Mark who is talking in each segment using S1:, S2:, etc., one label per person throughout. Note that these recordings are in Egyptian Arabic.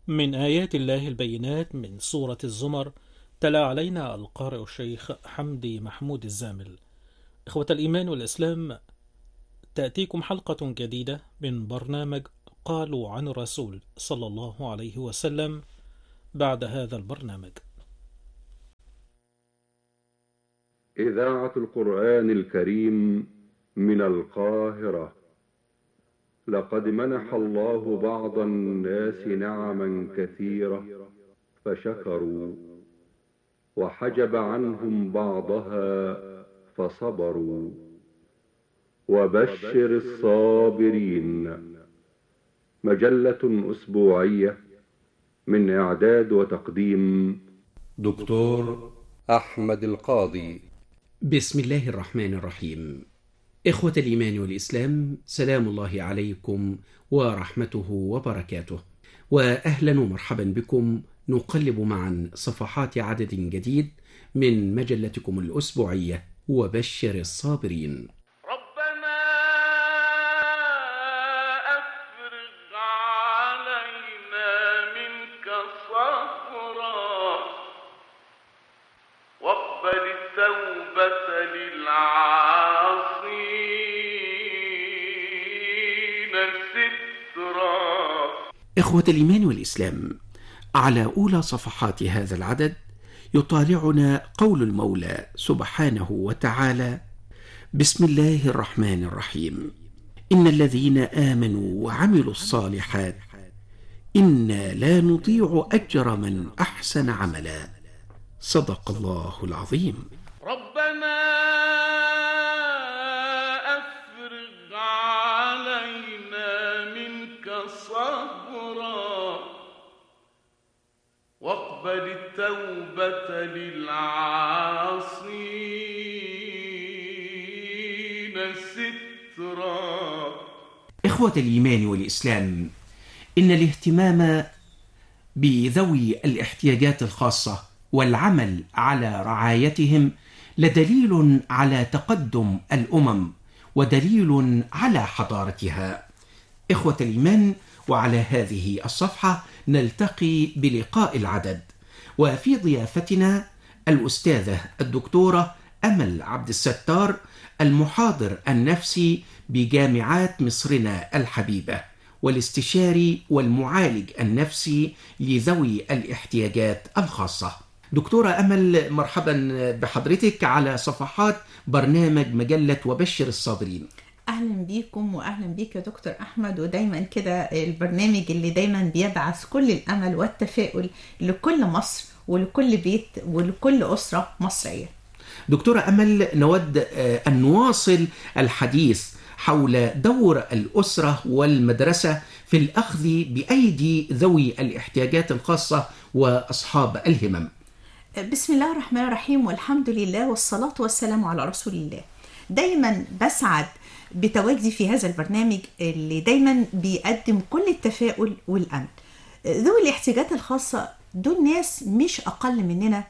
S1: من آيات الله البينات من سورة الزمر تلا علينا القارئ الشيخ حمدي محمود الزامل إخوة الإيمان والإسلام تأتيكم حلقة جديدة من برنامج قالوا عن الرسول صلى الله عليه وسلم بعد هذا البرنامج
S2: إذاعة القرآن الكريم من القاهرة لقد منح الله بعض الناس نعما كثيرة فشكروا وحجب عنهم بعضها فصبروا وبشر الصابرين مجلة أسبوعية من إعداد وتقديم دكتور أحمد القاضي
S3: بسم الله الرحمن الرحيم إخوة الإيمان والإسلام سلام الله عليكم ورحمته وبركاته وأهلا ومرحبا بكم نقلب معا صفحات عدد جديد من مجلتكم الأسبوعية وبشر الصابرين
S4: ربنا أفرغ علينا منك صبرا واقبل التوبة للعاصين سترا
S3: إخوة الإيمان والإسلام على أولى صفحات هذا العدد يطالعنا قول المولى سبحانه وتعالى بسم الله الرحمن الرحيم إن الذين آمنوا وعملوا الصالحات إنا لا نضيع أجر من أحسن عملا صدق الله العظيم
S4: ربنا أفرغ علينا منك صبرا واقبل التوبة للعاصين سترا
S3: إخوة الإيمان والإسلام إن الاهتمام بذوي الاحتياجات الخاصة والعمل على رعايتهم لدليل على تقدم الأمم ودليل على حضارتها إخوة الإيمان وعلى هذه الصفحة نلتقي بلقاء العدد وفي ضيافتنا الأستاذة الدكتورة أمل عبد الستار المحاضر النفسي بجامعات مصرنا الحبيبة والاستشاري والمعالج النفسي لذوي الاحتياجات الخاصة دكتورة أمل مرحبا بحضرتك على صفحات برنامج مجلة وبشر الصابرين
S5: اهلا بيكم واهلا بيك يا دكتور احمد ودايما كده البرنامج اللي دايما بيبعث كل الامل والتفاؤل لكل مصر ولكل بيت ولكل اسره مصريه
S3: دكتورة أمل نود آه، أن نواصل الحديث حول دور الأسرة والمدرسة في الأخذ بأيدي ذوي الاحتياجات الخاصة وأصحاب الهمم
S5: بسم الله الرحمن الرحيم والحمد لله والصلاة والسلام على رسول الله دايما بسعد بتواجدي في هذا البرنامج اللي دايما بيقدم كل التفاؤل والأمل ذوي الاحتياجات الخاصة دول ناس مش أقل مننا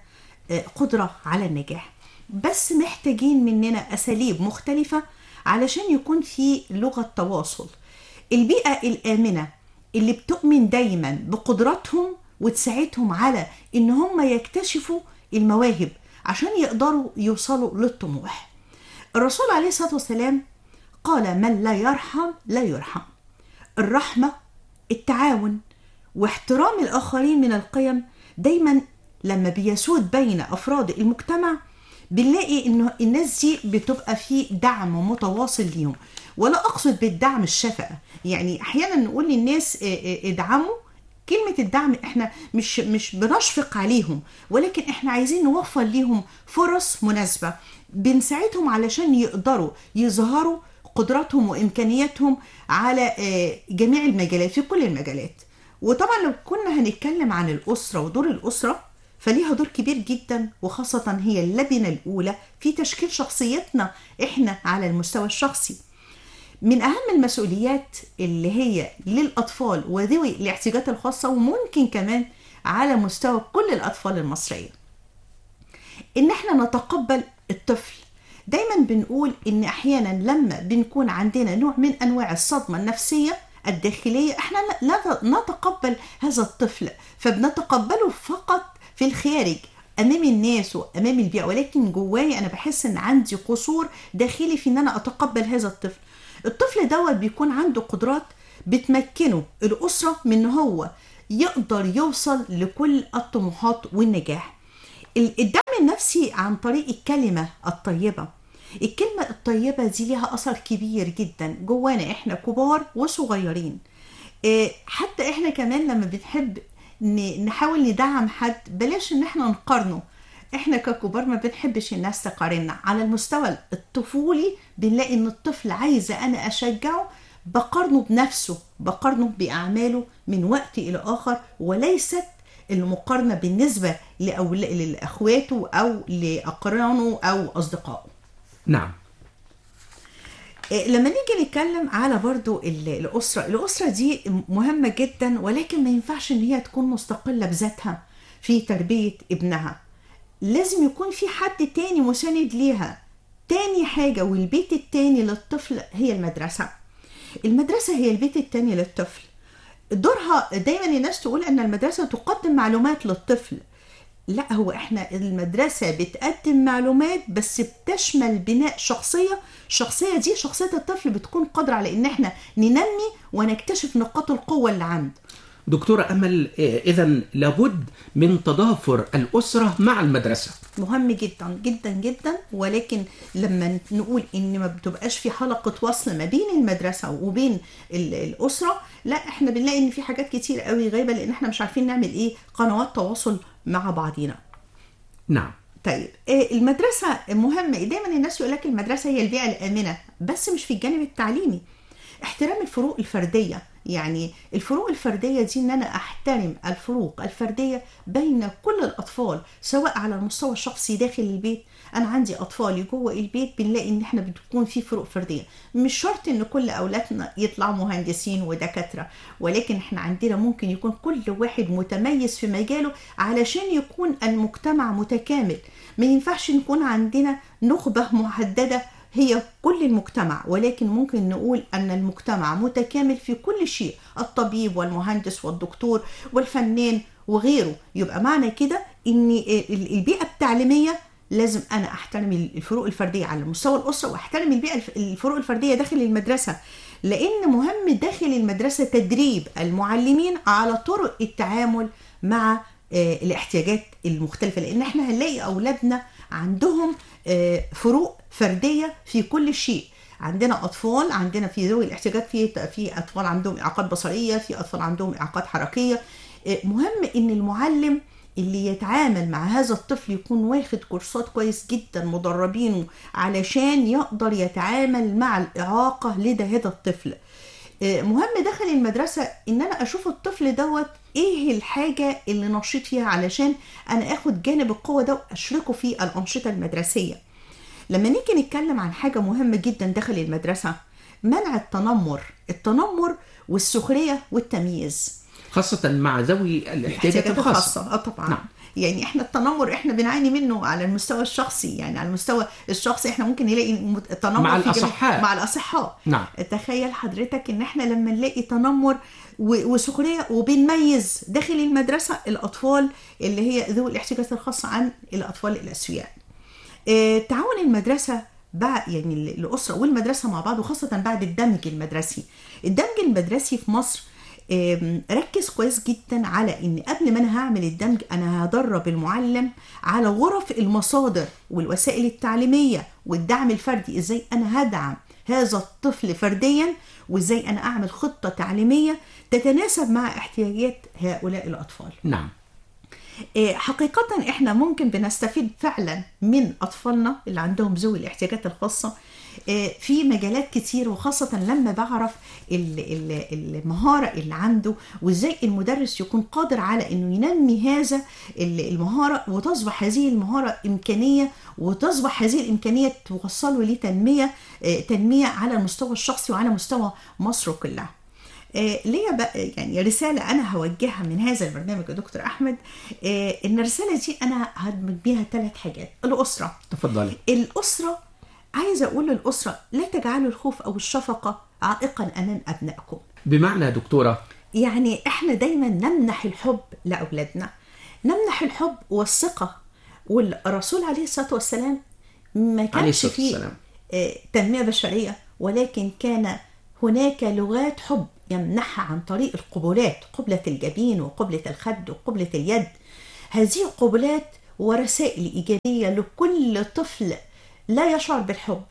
S5: قدرة على النجاح بس محتاجين مننا أساليب مختلفة علشان يكون في لغة تواصل البيئة الآمنة اللي بتؤمن دايما بقدراتهم وتساعدهم على ان هم يكتشفوا المواهب عشان يقدروا يوصلوا للطموح الرسول عليه الصلاة والسلام قال من لا يرحم لا يرحم الرحمة التعاون واحترام الآخرين من القيم دايما لما بيسود بين أفراد المجتمع بنلاقي انه الناس دي بتبقى في دعم متواصل ليهم ولا اقصد بالدعم الشفقه يعني احيانا نقول للناس اه، اه، ادعموا كلمة الدعم احنا مش مش بنشفق عليهم ولكن احنا عايزين نوفر ليهم فرص مناسبة بنساعدهم علشان يقدروا يظهروا قدراتهم وامكانياتهم على اه، جميع المجالات في كل المجالات وطبعا لو كنا هنتكلم عن الأسرة ودور الأسرة فليها دور كبير جدا وخاصة هي اللبنة الأولى في تشكيل شخصيتنا إحنا على المستوى الشخصي من أهم المسؤوليات اللي هي للأطفال وذوي الاحتياجات الخاصة وممكن كمان على مستوى كل الأطفال المصرية إن إحنا نتقبل الطفل دايما بنقول إن أحيانا لما بنكون عندنا نوع من أنواع الصدمة النفسية الداخليه احنا لا لا نتقبل هذا الطفل فبنتقبله فقط في الخارج امام الناس وامام البيئه ولكن جوايا انا بحس ان عندي قصور داخلي في ان انا اتقبل هذا الطفل الطفل دوت بيكون عنده قدرات بتمكنه الاسره من ان هو يقدر يوصل لكل الطموحات والنجاح ال- الدعم النفسي عن طريق الكلمه الطيبه الكلمه الطيبه دي ليها اثر كبير جدا جوانا احنا كبار وصغيرين إيه، حتى احنا كمان لما بنحب ن- نحاول ندعم حد بلاش ان احنا نقارنه احنا ككبار ما بنحبش الناس تقارننا على المستوى الطفولي بنلاقي ان الطفل عايزه انا اشجعه بقارنه بنفسه بقارنه باعماله من وقت الى اخر وليست المقارنه بالنسبه لأول... لاخواته او لاقرانه او اصدقائه
S3: نعم
S5: إيه، لما نيجي نتكلم على برضو ال- الأسرة الأسرة دي مهمة جدا ولكن ما ينفعش إن هي تكون مستقلة بذاتها في تربية ابنها لازم يكون في حد تاني مساند ليها تاني حاجة والبيت التاني للطفل هي المدرسة المدرسة هي البيت التاني للطفل دورها دايما الناس تقول ان المدرسة تقدم معلومات للطفل لا هو احنا المدرسة بتقدم معلومات بس بتشمل بناء شخصية الشخصية دي شخصية الطفل بتكون قادرة على ان احنا ننمي ونكتشف نقاط القوة اللي عنده
S3: دكتورة أمل إذا لابد من تضافر الأسرة مع المدرسة
S5: مهم جدا جدا جدا ولكن لما نقول ان ما بتبقاش في حلقه وصل ما بين المدرسه وبين ال- الاسره لا احنا بنلاقي ان في حاجات كتير قوي غايبه لان احنا مش عارفين نعمل ايه قنوات تواصل مع بعضينا
S3: نعم
S5: طيب آه، المدرسة مهمة دايما الناس يقول لك المدرسة هي البيئة الآمنة بس مش في الجانب التعليمي احترام الفروق الفردية يعني الفروق الفردية دي ان انا احترم الفروق الفردية بين كل الاطفال سواء على المستوى الشخصي داخل البيت انا عندي اطفالي جوه البيت بنلاقي ان احنا بتكون في فروق فردية مش شرط ان كل اولادنا يطلعوا مهندسين ودكاترة ولكن احنا عندنا ممكن يكون كل واحد متميز في مجاله علشان يكون المجتمع متكامل ما ينفعش نكون عندنا نخبة محددة هي كل المجتمع ولكن ممكن نقول أن المجتمع متكامل في كل شيء الطبيب والمهندس والدكتور والفنان وغيره يبقى معنى كده أن ال- البيئة التعليمية لازم أنا أحترم الفروق الفردية على مستوى الأسرة وأحترم البيئة الف- الفروق الفردية داخل المدرسة لأن مهم داخل المدرسة تدريب المعلمين على طرق التعامل مع آه، الاحتياجات المختلفة لأن احنا هنلاقي أولادنا عندهم آه، فروق فردية في كل شيء عندنا أطفال عندنا في ذوي الاحتياجات في في أطفال عندهم إعاقات بصرية في أطفال عندهم إعاقات حركية آه، مهم إن المعلم اللي يتعامل مع هذا الطفل يكون واخد كورسات كويس جدا مدربينه علشان يقدر يتعامل مع الإعاقة لدى هذا الطفل آه، مهم داخل المدرسة ان انا اشوف الطفل دوت ايه الحاجة اللي نشيط فيها علشان انا اخد جانب القوة ده واشركه في الانشطة المدرسية لما نيجي نتكلم عن حاجة مهمة جدا داخل المدرسة منع التنمر التنمر والسخرية والتمييز
S3: خاصة مع ذوي الاحتياجات الخاصة
S5: اه طبعا
S3: نعم.
S5: نعم. يعني احنا التنمر احنا بنعاني منه على المستوى الشخصي يعني على المستوى الشخصي احنا ممكن نلاقي مت- تنمر
S3: مع
S5: في جميع-
S3: الأصحاء.
S5: مع الاصحاء
S3: نعم.
S5: تخيل حضرتك ان احنا لما نلاقي تنمر و- وسخريه وبنميز داخل المدرسه الاطفال اللي هي ذوي الاحتياجات الخاصه عن الاطفال الاسوياء آه، تعاون المدرسة بعد يعني ال- الأسرة والمدرسة مع بعض وخاصة بعد الدمج المدرسي الدمج المدرسي في مصر آم، ركز كويس جدا على ان قبل ما انا هعمل الدمج انا هدرب المعلم على غرف المصادر والوسائل التعليميه والدعم الفردي ازاي انا هدعم هذا الطفل فرديا وازاي انا اعمل خطه تعليميه تتناسب مع احتياجات هؤلاء الاطفال
S3: نعم
S5: إيه، حقيقة احنا ممكن بنستفيد فعلا من اطفالنا اللي عندهم ذوي الاحتياجات الخاصة إيه، في مجالات كتير وخاصة لما بعرف ال- ال- المهارة اللي عنده وازاي المدرس يكون قادر على انه ينمي هذا ال- المهارة وتصبح هذه المهارة امكانية وتصبح هذه الامكانية توصله لتنمية إيه، تنمية على المستوى الشخصي وعلى مستوى مصر كلها آه، ليا بقى يعني رسالة أنا هوجهها من هذا البرنامج يا دكتور أحمد آه، إن الرسالة دي أنا هدمج بيها ثلاث حاجات الأسرة
S3: تفضلي
S5: الأسرة عايزة أقول للأسرة لا تجعلوا الخوف أو الشفقة عائقا أمام أبنائكم
S3: بمعنى يا دكتورة
S5: يعني احنا دايما نمنح الحب لاولادنا نمنح الحب والثقه والرسول عليه الصلاه والسلام ما
S3: عليه
S5: كانش
S3: الصلاة
S5: فيه
S3: والسلام.
S5: آه، تنميه بشريه ولكن كان هناك لغات حب يمنحها عن طريق القبلات قبله الجبين وقبله الخد وقبله اليد هذه القبلات ورسائل ايجابيه لكل طفل لا يشعر بالحب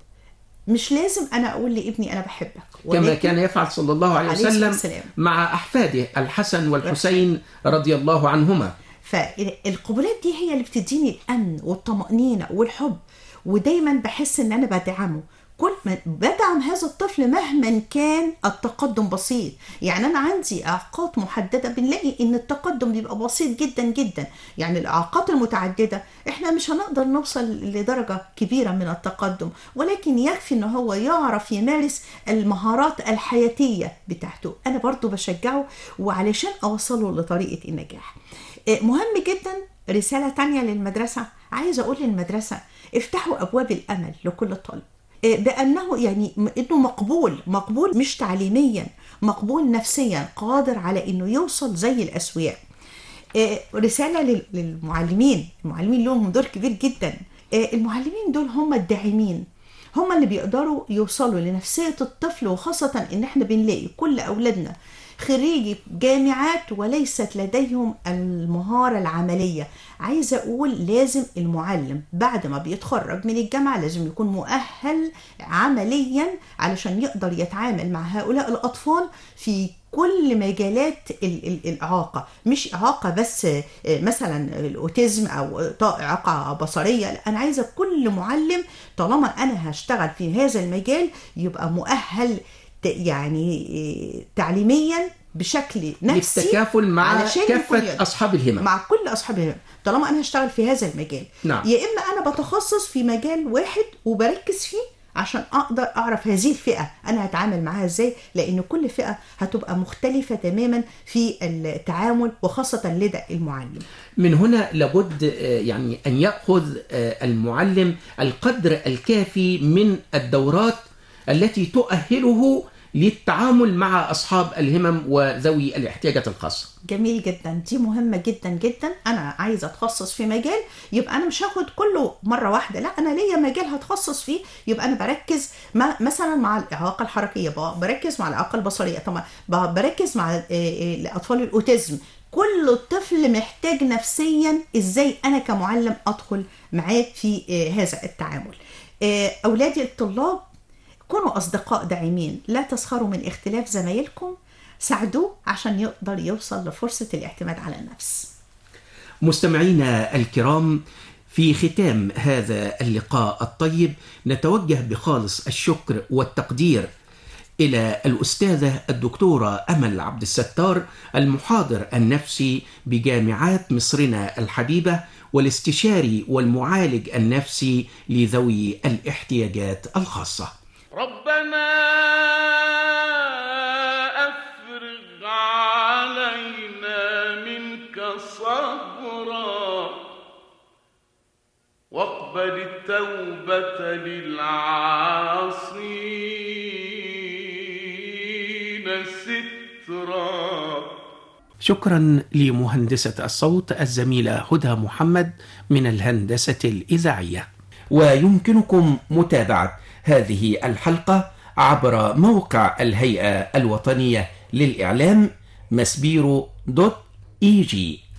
S5: مش لازم انا اقول لابني انا بحبك
S3: كما
S5: ولكن
S3: كان يفعل صلى الله عليه
S5: عليه الصلاة
S3: وسلم
S5: والسلام.
S3: مع أحفاده الحسن والحسين رضي الله عنهما
S5: فالقبلات دي هي اللي بتديني الامن والطمانينه والحب ودايما بحس ان انا بدعمه كل ما بدعم هذا الطفل مهما كان التقدم بسيط يعني انا عندي اعاقات محدده بنلاقي ان التقدم بيبقى بسيط جدا جدا يعني الاعاقات المتعدده احنا مش هنقدر نوصل لدرجه كبيره من التقدم ولكن يكفي ان هو يعرف يمارس المهارات الحياتيه بتاعته انا برضو بشجعه وعلشان اوصله لطريقه النجاح آه، مهم جدا رسالة تانية للمدرسة عايزة أقول للمدرسة افتحوا أبواب الأمل لكل طالب آه، بأنه يعني م- إنه مقبول مقبول مش تعليميا مقبول نفسيا قادر على إنه يوصل زي الأسوياء آه، رسالة لل- للمعلمين المعلمين لهم دور كبير جدا آه، المعلمين دول هم الداعمين هم اللي بيقدروا يوصلوا لنفسية الطفل وخاصة إن إحنا بنلاقي كل أولادنا خريجي جامعات وليست لديهم المهارة العملية عايزة أقول لازم المعلم بعد ما بيتخرج من الجامعة لازم يكون مؤهل عمليا علشان يقدر يتعامل مع هؤلاء الأطفال في كل مجالات ال- ال- الإعاقة مش إعاقة بس آه، مثلا الأوتيزم أو إعاقة بصرية لا أنا عايزة كل معلم طالما أنا هشتغل في هذا المجال يبقى مؤهل ت- يعني آه، تعليميا بشكل نفسي
S3: للتكافل مع
S5: علشان يكون
S3: كافة
S5: يقدر.
S3: أصحاب الهمم
S5: مع كل اصحاب الهمم طالما انا هشتغل في هذا المجال
S3: نعم.
S5: يا اما انا بتخصص في مجال واحد وبركز فيه عشان اقدر اعرف هذه الفئه انا هتعامل معاها ازاي لان كل فئه هتبقى مختلفه تماما في التعامل وخاصه لدى المعلم
S3: من هنا لابد آه، يعني أن يأخذ آه، المعلم القدر الكافي من الدورات التي تؤهله للتعامل مع أصحاب الهمم وذوي الاحتياجات الخاصة
S5: جميل جدا دي مهمه جدا جدا انا عايزه اتخصص في مجال يبقى انا مش هاخد كله مره واحده لا انا ليا مجال هتخصص فيه يبقى انا بركز ما مثلا مع الاعاقه الحركيه ب- بركز مع الاعاقه البصريه طبعا ب- بركز مع آه، آه، الاطفال الاوتيزم كل طفل محتاج نفسيا ازاي انا كمعلم ادخل معاه في آه، هذا التعامل آه، اولادي الطلاب كونوا أصدقاء داعمين لا تسخروا من اختلاف زمايلكم ساعدوه عشان يقدر يوصل لفرصة الاعتماد على النفس
S3: مستمعينا الكرام في ختام هذا اللقاء الطيب نتوجه بخالص الشكر والتقدير إلى الأستاذة الدكتورة أمل عبد الستار المحاضر النفسي بجامعات مصرنا الحبيبة والاستشاري والمعالج النفسي لذوي الاحتياجات الخاصة
S4: ربنا افرغ علينا منك صبرا واقبل التوبة للعاصين سترا
S3: شكرا لمهندسة الصوت الزميلة هدى محمد من الهندسة الإذاعية ويمكنكم متابعة هذه الحلقة عبر موقع الهيئة الوطنية للإعلام مسبيرو دوت إي جي